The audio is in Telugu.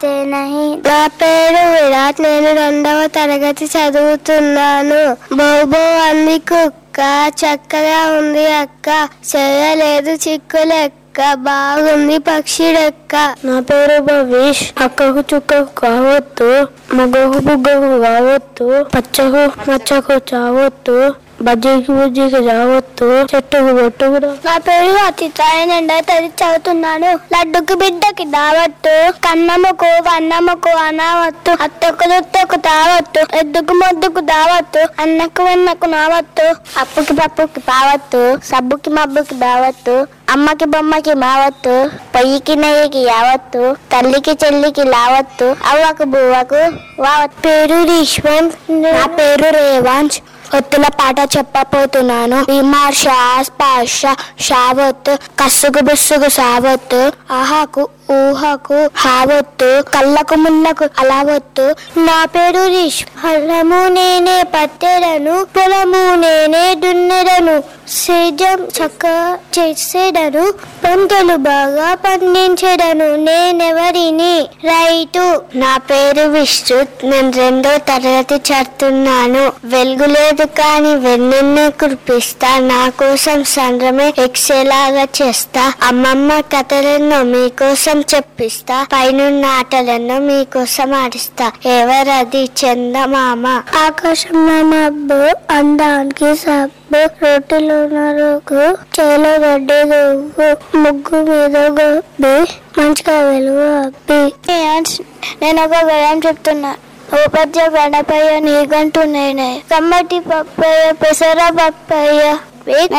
నమస్తే నహి నా పేరు విరాట్ నేను రెండవ తరగతి చదువుతున్నాను బోబో అంది కుక్క చక్కగా ఉంది అక్క చేయలేదు చిక్కులెక్క బాగుంది పక్షి రెక్క నా పేరు భవిష్ అక్కకు చుక్కకు కావద్దు మగకు బుగ్గకు కావద్దు పచ్చకు మచ్చకు చావొద్దు బజ్జీకి బుజ్జికి చావొద్దు చెట్టుకు బొట్టు కూడా నా పేరు అతిథాయ నిండా తది చదువుతున్నాను లడ్డుకి బిడ్డకి దావత్తు కన్నమ్మకు వన్నమ్మకు అనావత్తు అత్తకు దుత్తకు తావత్తు ఎద్దుకు మొద్దుకు దావత్తు అన్నకు వెన్నకు నావత్తు అప్పుకి పప్పుకి పావత్తు సబ్బుకి మబ్బుకి దావత్తు అమ్మకి బొమ్మకి మావత్తు పొయ్యికి నెయ్యికి యావత్తు తల్లికి చెల్లికి లావత్తు అవ్వకు బువ్వకు వావత్ పేరు రీశ్వన్ నా పేరు రేవాంశ్ ఒత్తుల పాట చెప్పపోతున్నాను విమర్శ స్పర్శ షావత్తు కస్సుకు బుస్సుకు సావత్తు ఆహాకు ఊహకు హావత్తు కళ్ళకు మున్నకు అలావత్తు నా పేరు రిష్ హలము నేనే పత్తెడను పొలము నేనే దున్నెడను సేజం చక్క చేసేడను పంటలు బాగా పండించెడను నేనెవరిని రైతు నా పేరు విశ్రుత్ నేను రెండో తరగతి చదువుతున్నాను వెలుగు లేదు కానీ వెన్నెన్నే కురిపిస్తా నా కోసం సంద్రమే ఎక్సేలాగా చేస్తా అమ్మమ్మ కథలెన్నో మీకోసం చెప్పిస్తా పైనున్న ఆటలెన్నో మీకోసం ఆడిస్తా ఎవరది చందమామ ఆకాశంలో మబ్బు అందానికి సబ్బు రోటిలో నరుకు చేలో గడ్డి దువ్వు ముగ్గు మీద గొబ్బి మంచిగా వెలుగు అబ్బి నేను ఒక గయం చెప్తున్నా ఉపద్య గణపయ్య నీగంటూ నేనే కమ్మటి పప్పయ్య పెసర పప్పయ్య